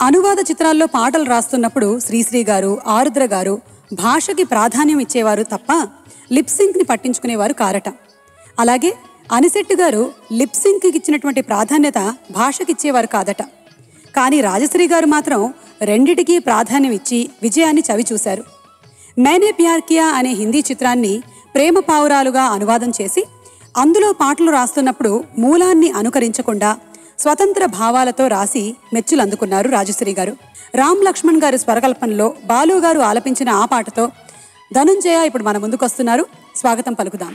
అనువాద చిత్రాల్లో పాటలు రాస్తున్నప్పుడు శ్రీశ్రీ గారు ఆరుద్ర గారు భాషకి ప్రాధాన్యం ఇచ్చేవారు తప్ప లిప్సింక్ని పట్టించుకునేవారు కారట అలాగే అనిశెట్టి గారు లిప్సింక్కి ఇచ్చినటువంటి ప్రాధాన్యత భాషకి ఇచ్చేవారు కాదట కానీ రాజశ్రీ గారు మాత్రం రెండిటికీ ప్రాధాన్యం ఇచ్చి విజయాన్ని చవి చూశారు మేనే ప్యార్ కియా అనే హిందీ చిత్రాన్ని ప్రేమ పావురాలుగా అనువాదం చేసి అందులో పాటలు రాస్తున్నప్పుడు మూలాన్ని అనుకరించకుండా స్వతంత్ర భావాలతో రాసి మెచ్చులు అందుకున్నారు రాజశ్రీ గారు రామ్ లక్ష్మణ్ గారి స్వరకల్పనలో బాలు గారు ఆలపించిన ఆ పాటతో ధనుంజయ ఇప్పుడు మన ముందుకొస్తున్నారు స్వాగతం పలుకుదాం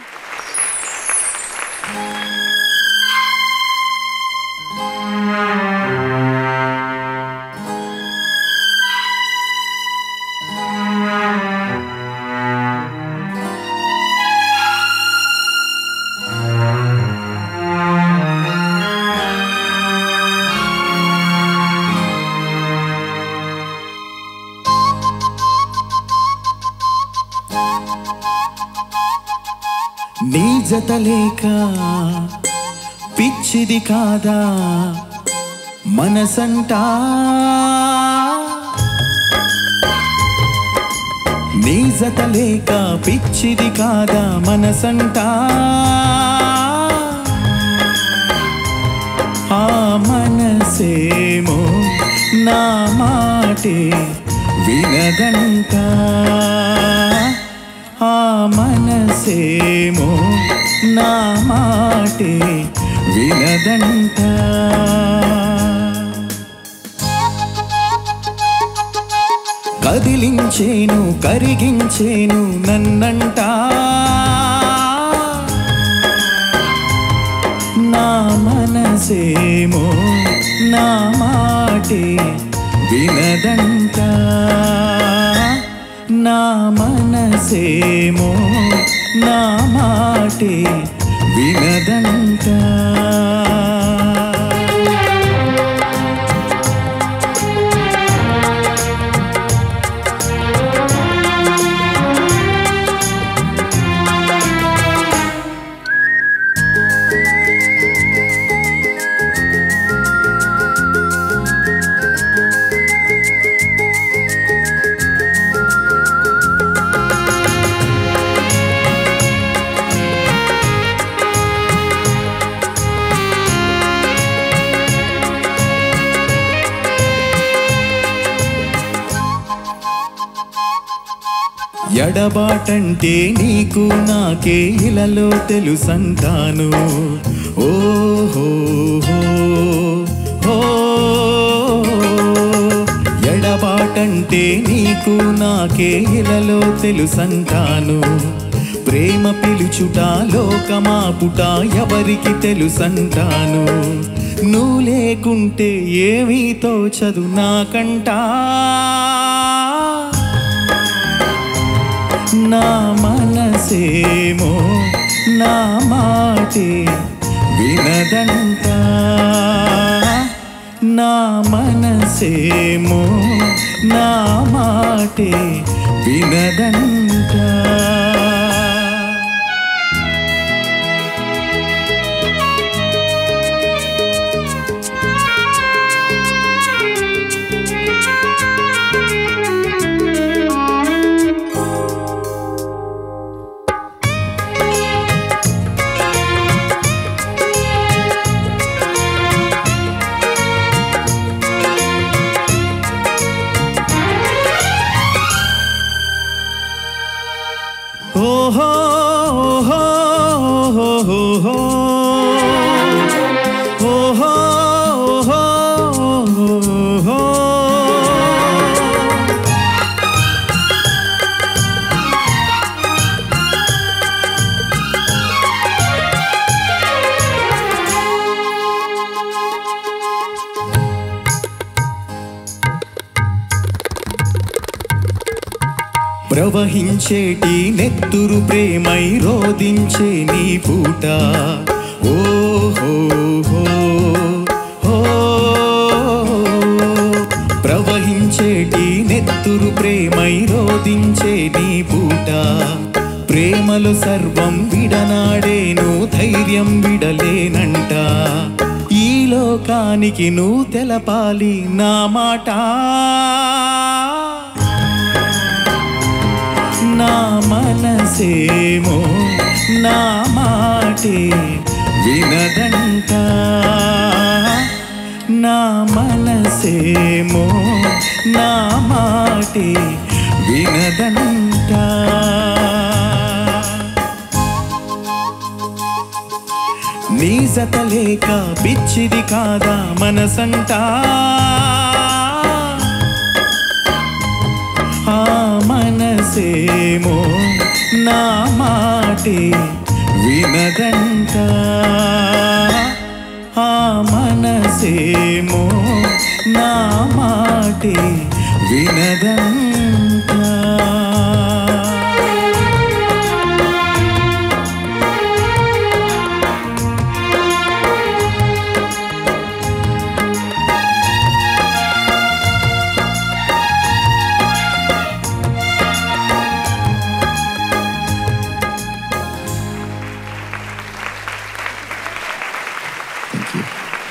నీ జత లేక పిచ్చిది కాదా మనసంటా నీ జత లేక పిచ్చిది కాదా మనసంటా ఆ మనసేమో నా మాటే వినదంట ఆ మనసేమో నా మాటే వినదంట కదిలించేను కరిగించేను నన్నంటా నా మనసేమో నా మాటే వినదంట నా మనసేమో నా మాటే వినదంట ఎడబాటంటే నీకు నాకే ఇలలో తెలుసంటాను ఓహో ఎడబాటంటే నీకు నాకే ఇలలో తెలుసంటాను ప్రేమ పిలుచుట లోకమాపుట ఎవరికి తెలుసంటాను నువ్వు లేకుంటే ఏమీతో చదువు నాకంటా నా మనసేమో నా మాటే వినదంట నా మనసేమో నా మాటే వినదంట ఓహో ఓహో ఓహో ఓహో ఓహో ఓహో ప్రవహించేటి నెత్తురు ప్రేమై రోదించే నీ పూట ఓహో ప్రవహించేటి నెత్తురు ప్రేమై రోదించే నీ పూట ప్రేమలో సర్వం విడనాడేను ధైర్యం విడలేనంట ఈ లోకానికి నువ్వు తెలపాలి నా మాట నా మనసేమో నా మాటే వినదంట నా మనసేమో నా మాటే వినదంట నీ జత లేక పిచ్చిది కాదా మనసంటా ఆ మనసేమో నా మాటే వినదంట ఆ మనసేమో నా మాటే వినదంట